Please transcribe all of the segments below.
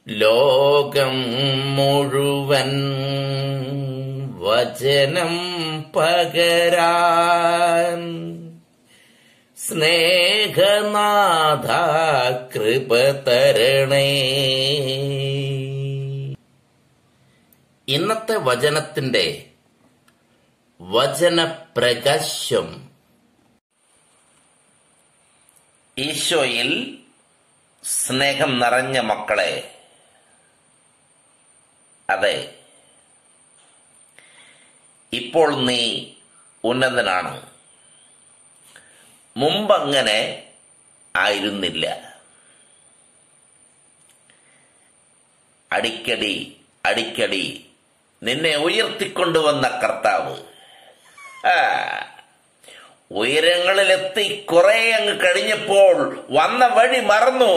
ലോകം മുഴുവൻ വചനം പകരാൻ സ്നേഹനാഥ കൃപ തരണേ ഇന്നത്തെ വചനത്തിന്റെ വചനപ്രകാശം ഈശോയിൽ സ്നേഹം നിറഞ്ഞ മക്കളെ അതെ ഇപ്പോൾ നീ ഉന്നതനാണ് മുമ്പങ്ങനെ ആയിരുന്നില്ല അടിക്കടി അടിക്കടി നിന്നെ ഉയർത്തിക്കൊണ്ടുവന്ന കർത്താവ് ആ, ഉയരങ്ങളിലെത്തി കുറെ അങ്ങ് കഴിഞ്ഞപ്പോൾ വന്ന വഴി മറന്നു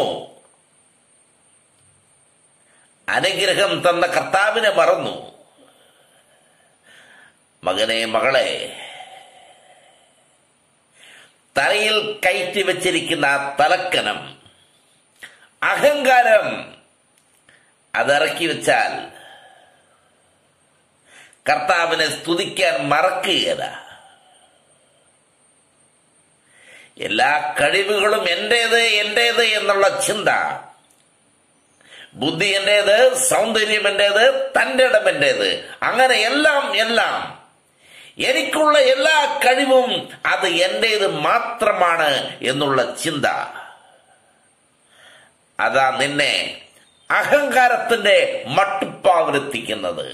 അനുഗ്രഹം തന്ന കർത്താവിനെ മറന്നു മകനെ മകളെ തലയിൽ കയറ്റി വച്ചിരിക്കുന്ന ആ തലക്കനം അഹങ്കാരം അതിറക്കി വെച്ചാൽ കർത്താവിനെ സ്തുതിക്കാൻ മറക്കുകയില്ല എല്ലാ കഴിവുകളും എന്റേത് എന്റേത് എന്നുള്ള ചിന്ത ബുദ്ധി എന്റേത് സൗന്ദര്യം എന്റേത് തന്റെ ഇടം എന്റേത് അങ്ങനെ എല്ലാം എല്ലാം എനിക്കുള്ള എല്ലാ കഴിവും അത് എന്റേത് മാത്രമാണ് എന്നുള്ള ചിന്ത അതാ നിന്നെ അഹങ്കാരത്തിന്റെ മട്ടുപ്പാവിലെത്തിക്കുന്നത്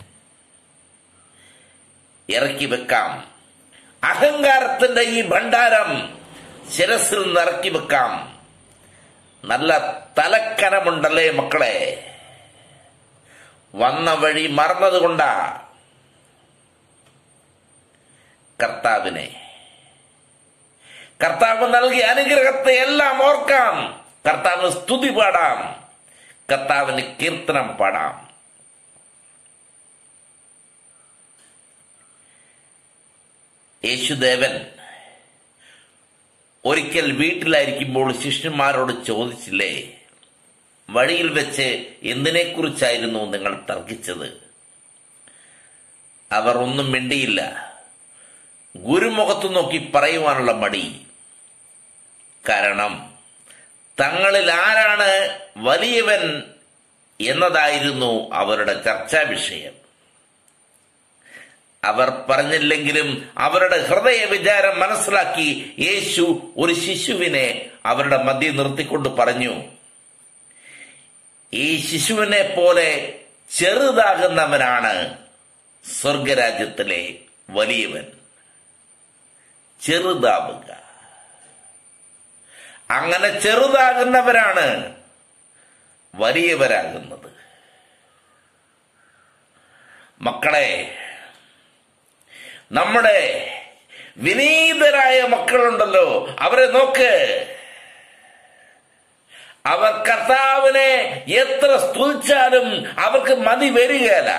ഇറക്കി വെക്കാം അഹങ്കാരത്തിന്റെ ഈ ഭണ്ഡാരം ശിരസിൽ നിറക്കി വെക്കാം നല്ല തലക്കനമുണ്ടല്ലേ മക്കളെ വന്ന വഴി മറന്നതുകൊണ്ടാ കർത്താവിനെ കർത്താവ് നൽകിയ അനുഗ്രഹത്തെ എല്ലാം ഓർക്കാം കർത്താവിന് സ്തുതി പാടാം കർത്താവിന് കീർത്തനം പാടാം യേശുദേവൻ ഒരിക്കൽ വീട്ടിലായിരിക്കുമ്പോൾ ശിഷ്യന്മാരോട് ചോദിച്ചില്ലേ വഴിയിൽ വെച്ച് എന്തിനെക്കുറിച്ചായിരുന്നു നിങ്ങൾ തർക്കിച്ചത് അവർ ഒന്നും മിണ്ടിയില്ല ഗുരുമുഖത്തു നോക്കി പറയുവാനുള്ള മടി കാരണം തങ്ങളിൽ ആരാണ് വലിയവൻ എന്നതായിരുന്നു അവരുടെ ചർച്ചാ വിഷയം അവർ പറഞ്ഞില്ലെങ്കിലും അവരുടെ ഹൃദയ വിചാരം മനസ്സിലാക്കി യേശു ഒരു ശിശുവിനെ അവരുടെ മധ്യ നിർത്തിക്കൊണ്ട് പറഞ്ഞു ഈ ശിശുവിനെ പോലെ ചെറുതാകുന്നവനാണ് സ്വർഗരാജ്യത്തിലെ വലിയവൻ ചെറുതാവുക അങ്ങനെ ചെറുതാകുന്നവരാണ് വലിയവരാകുന്നത് മക്കളെ നമ്മുടെ വിനീതരായ മക്കളുണ്ടല്ലോ അവരെ നോക്ക് അവർ കർത്താവിനെ എത്ര സ്തുതിച്ചാലും അവർക്ക് മതി വരികയല്ല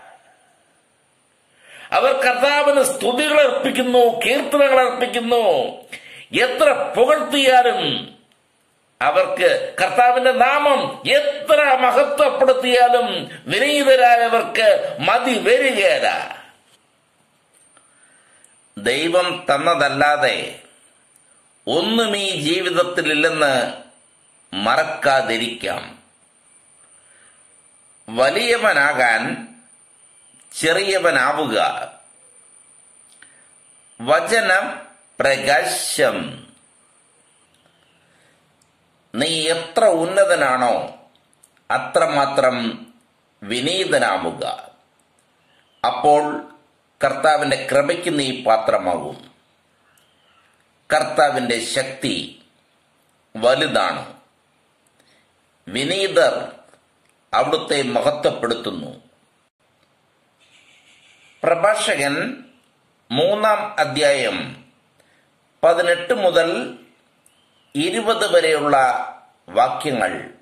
അവർ കർത്താവിന് സ്തുതികൾ അർപ്പിക്കുന്നു കീർത്തനങ്ങൾ അർപ്പിക്കുന്നു എത്ര പുകഴ്ത്തിയാലും അവർക്ക് കർത്താവിന്റെ നാമം എത്ര മഹത്വപ്പെടുത്തിയാലും വിനീതരായവർക്ക് മതി വരികയല്ല ദൈവം തന്നതല്ലാതെ ഒന്നും ഈ ജീവിതത്തിലില്ലെന്ന് മറക്കാതിരിക്കാം വലിയവനാകാൻ ചെറിയവനാവുക വചനം പ്രകാശം നീ എത്ര ഉന്നതനാണോ അത്രമാത്രം വിനീതനാവുക അപ്പോൾ കർത്താവിന്റെ കൃപയ്ക്ക് നീ പാത്രമാകും കർത്താവിന്റെ ശക്തി വലുതാണ് വിനീതർ അവിടുത്തെ മഹത്വപ്പെടുത്തുന്നു പ്രഭാഷകൻ മൂന്നാം അധ്യായം പതിനെട്ട് മുതൽ ഇരുപത് വരെയുള്ള വാക്യങ്ങൾ